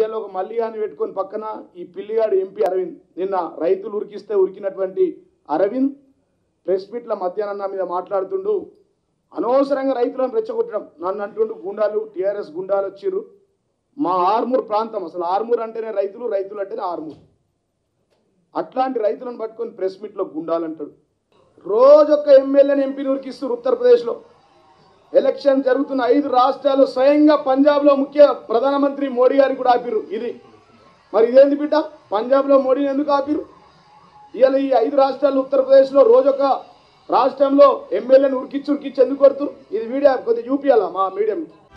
ఇవాళ ఒక మల్లిగాని పెట్టుకొని పక్కన ఈ పిల్లిగాడు ఎంపీ అరవింద్ నిన్న రైతులు ఉరికిస్తే ఉరికినటువంటి అరవింద్ ప్రెస్ మీట్ల మధ్యాహ్నం నా మీద మాట్లాడుతుండు అనవసరంగా రైతులను రెచ్చగొట్టడం నన్ను అంటుండు గుండాలు టీఆర్ఎస్ గుండాలు వచ్చిర్రు మా ఆర్మూర్ ప్రాంతం అసలు ఆర్మూర్ అంటేనే రైతులు రైతులు అంటేనే ఆర్మూర్ అట్లాంటి రైతులను పట్టుకొని ప్రెస్ మీట్లో గుండాలంటాడు రోజొక్క ఎమ్మెల్యేని ఎంపీని ఉరికిస్తారు ఉత్తరప్రదేశ్లో ఎలక్షన్ జరుగుతున్న ఐదు రాష్ట్రాలు స్వయంగా పంజాబ్లో ముఖ్య ప్రధానమంత్రి మోడీ గారికి కూడా ఆపిరు ఇది మరి ఇదేంది బిడ్డ పంజాబ్లో మోడీని ఎందుకు ఆపిరు ఇవాళ ఈ ఐదు రాష్ట్రాలు ఉత్తరప్రదేశ్లో రోజొక రాష్ట్రంలో ఎమ్మెల్యేని ఉరికిచ్చి ఉరికిచ్చి ఎందుకు కొడుతురు ఇది వీడియో కొద్దిగా చూపియాలా మా మీడియం